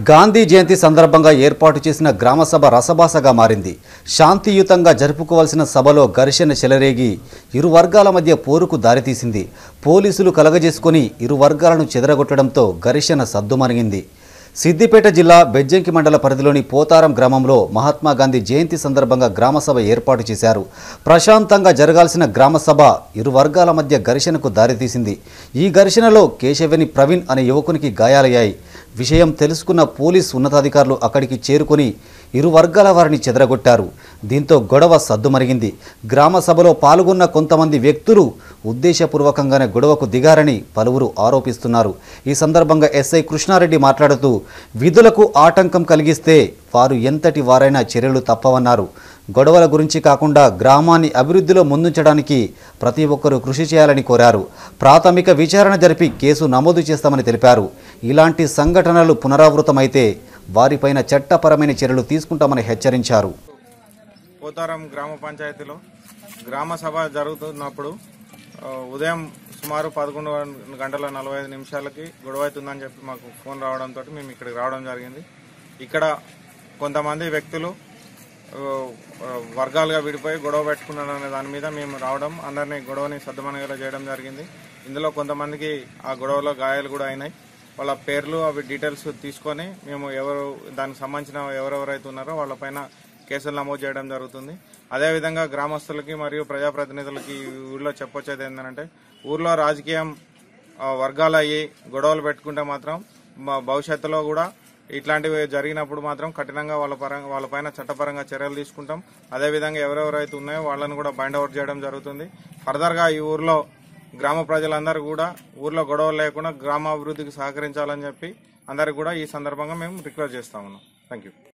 గాంధీ జయంతి సందర్భంగా ఏర్పాటు చేసిన గ్రామసభ రసభాసగా మారింది శాంతియుతంగా జరుపుకోవాల్సిన సభలో ఘర్షణ చెలరేగి ఇరు వర్గాల మధ్య పోరుకు దారితీసింది పోలీసులు కలగజేసుకొని ఇరు వర్గాలను చెదరగొట్టడంతో ఘర్షణ సద్దుమణిగింది సిద్దిపేట జిల్లా బెజ్జంకి మండల పరిధిలోని పోతారం గ్రామంలో మహాత్మా గాంధీ జయంతి సందర్భంగా గ్రామసభ ఏర్పాటు చేశారు ప్రశాంతంగా జరగాల్సిన గ్రామసభ ఇరు వర్గాల మధ్య ఘర్షణకు దారితీసింది ఈ ఘర్షణలో కేశవేని ప్రవీణ్ అనే యువకునికి గాయాలయ్యాయి విషయం తెలుసుకున్న పోలీస్ ఉన్నతాధికారులు అక్కడికి చేరుకొని ఇరు వర్గాల వారిని చెదరగొట్టారు దీంతో గొడవ సద్దుమరిగింది గ్రామ సభలో పాల్గొన్న కొంతమంది వ్యక్తులు ఉద్దేశపూర్వకంగానే గొడవకు దిగారని పలువురు ఆరోపిస్తున్నారు ఈ సందర్భంగా ఎస్ఐ కృష్ణారెడ్డి మాట్లాడుతూ విధులకు ఆటంకం కలిగిస్తే వారు ఎంతటి వారైనా చర్యలు తప్పవన్నారు గొడవల గురించి కాకుండా గ్రామాన్ని అభివృద్ధిలో ముందుంచడానికి ప్రతి ఒక్కరూ కృషి చేయాలని కోరారు ప్రాథమిక విచారణ జరిపి కేసు నమోదు చేస్తామని తెలిపారు ఇలాంటి సంఘటనలు పునరావృతమైతే వారిపైన చట్టపరమైన చర్యలు తీసుకుంటామని హెచ్చరించారు పోతారం గ్రామ పంచాయతీలో గ్రామ సభ జరుగుతున్నప్పుడు ఆ, ఉదయం సుమారు పదకొండు గంటల నలభై ఐదు నిమిషాలకి గొడవ అవుతుందని చెప్పి మాకు ఫోన్ రావడంతో మేము ఇక్కడికి రావడం జరిగింది ఇక్కడ కొంతమంది వ్యక్తులు ఆ, ఆ, వర్గాలుగా విడిపోయి గొడవ పెట్టుకున్నారు అనే దాని మీద మేము రావడం అందరినీ గొడవని సర్దుమణిగేలా చేయడం జరిగింది ఇందులో కొంతమందికి ఆ గొడవలో గాయాలు కూడా అయినాయి వాళ్ళ పేర్లు అవి డీటెయిల్స్ తీసుకొని మేము ఎవరు దానికి సంబంధించిన ఎవరెవరైతే ఉన్నారో వాళ్ళపైన కేసులు నమోదు చేయడం జరుగుతుంది అదేవిధంగా గ్రామస్తులకి మరియు ప్రజాప్రతినిధులకి ఈ ఊళ్ళో చెప్పొచ్చేది ఏంటంటే ఊర్లో రాజకీయం ఆ, వర్గాలు అయ్యి గొడవలు పెట్టుకుంటే మాత్రం మా భవిష్యత్తులో కూడా ఇట్లాంటివి జరిగినప్పుడు మాత్రం కఠినంగా వాళ్ళ పరంగా వాళ్ళపైన చట్టపరంగా చర్యలు తీసుకుంటాం అదేవిధంగా ఎవరెవరైతే ఉన్నాయో వాళ్ళని కూడా బైండ్ అవుట్ చేయడం జరుగుతుంది ఫర్దర్గా ఈ ఊర్లో గ్రామ ప్రజలందరూ కూడా ఊర్లో గొడవలు లేకుండా గ్రామాభివృద్ధికి సహకరించాలని చెప్పి అందరికి కూడా ఈ సందర్భంగా మేము రిక్వెస్ట్ చేస్తా ఉన్నాం థ్యాంక్ యూ